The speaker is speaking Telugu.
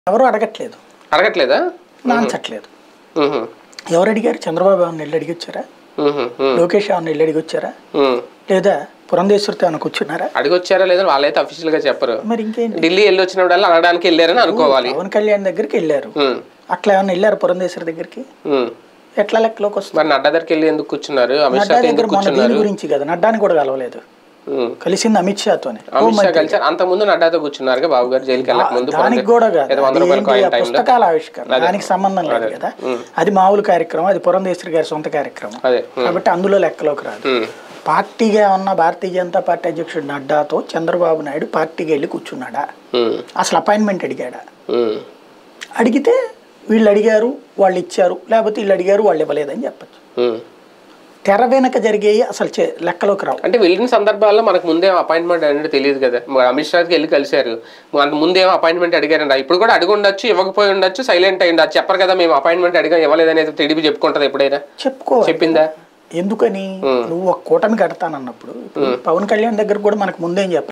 ఎవరు అడగట్లేదు అడగట్లేదా నాంచట్లేదు ఉహు, ఎవరు అడిగారు చంద్రబాబు ఏమన్నా ఇల్లు అడిగి వచ్చారా ఉహు, ఉహు, లోకేష్ ఏమన్నా ఇల్లు అడిగి వచ్చారా ఉహు. లేదా పురంధేశ్వరితో ఏమైనా కూర్చున్నారా అడిగొచ్చారా లేదా వాళ్ళైతే అఫీషియల్ గా చెప్పరు మరి ఇంకేంటి ఢిల్లీ వెళ్ళి వచ్చినప్పుడల్లా అడగడానికి వెళ్ళారని అనుకోవాలి పవన్ కళ్యాణ్ దగ్గరికి వెళ్ళారు ఉమ్, అట్లా ఏమన్నా వెళ్ళారు పురంధేశ్వరి దగ్గరికి ఉమ్. ఎట్లా లెక్కలోకి వస్తుంది మరి నడ్డా దగ్గరికి వెళ్ళి ఎందుకు కూర్చున్నారు అమిత్ నడ్డా షాతో దగ్గర ఎందుకు మొన్న దీని కూర్చున్నారు గురించి కదా నడ్డాని కూడా కలవలేదు ఉమ్. కలిసింది అమిత్ షాతోనే అమిత్ షా కలిసారు అంత ముందు నడ్డాతో కూర్చున్నారు బాబు గారు జైలుకి వెళ్ళక ముందు దానికి కూడా కాదు ఏదో వంద అది రూపాయల ఏంటి, కాయిన్ ఆ టైంలో పుస్తకాల ఆవిష్కరణ దానికి సంబంధం లేదు కదా అది మామూలు కార్యక్రమం అది పురంధేశ్వరి గారి సొంత కార్యక్రమం అదే ఉమ్, కాబట్టి అందులో లెక్కలోకి రాదు ఉమ్, పార్టీగా ఉన్న భారతీయ జనతా పార్టీ అధ్యక్షుడు నడ్డాతో చంద్రబాబు నాయుడు పార్టీకి వెళ్ళి కూర్చున్నాడా ఉమ్, అసలు అపాయింట్మెంట్ అడిగాడా ఉమ్. అడిగితే వీళ్ళు అడిగారు వాళ్ళు ఇచ్చారు లేకపోతే వీళ్ళు అడిగారు వాళ్ళు ఇవ్వలేదని చెప్పచ్చు ఉమ్. తెర వెనక జరిగేవి అసలు చే- లెక్కలోకి రావు అంటే వెళ్ళిన సందర్భాల్లో మనకు ముందే అపాయింట్మెంట్ అనేది తెలియదు కదా మరి అమిత్ షాకి వెళ్ళి కలిశారు మనకు ముందేమో అపాయింట్మెంట్ అడిగారంట ఇప్పుడు కూడా అడిగి ఉండొచ్చు ఇవ్వకపోయి ఉండొచ్చు సైలెంట్ అయ్యి ఉండొచ్చు చెప్పరు కదా మేము అపాయింట్మెంట్ అడిగాం ఇవ్వలేదనేది టీడీపీ చెప్పుకుంటది ఎప్పుడైనా చెప్పుకోవాలి చెప్పిందా ఎందుకని నువ్వు ఒక కూటమి కడతానన్నప్పుడు ఇప్పుడు పవన్ కళ్యాణ్ దగ్గర కూడా మనకు ముందేం చెప్పాలి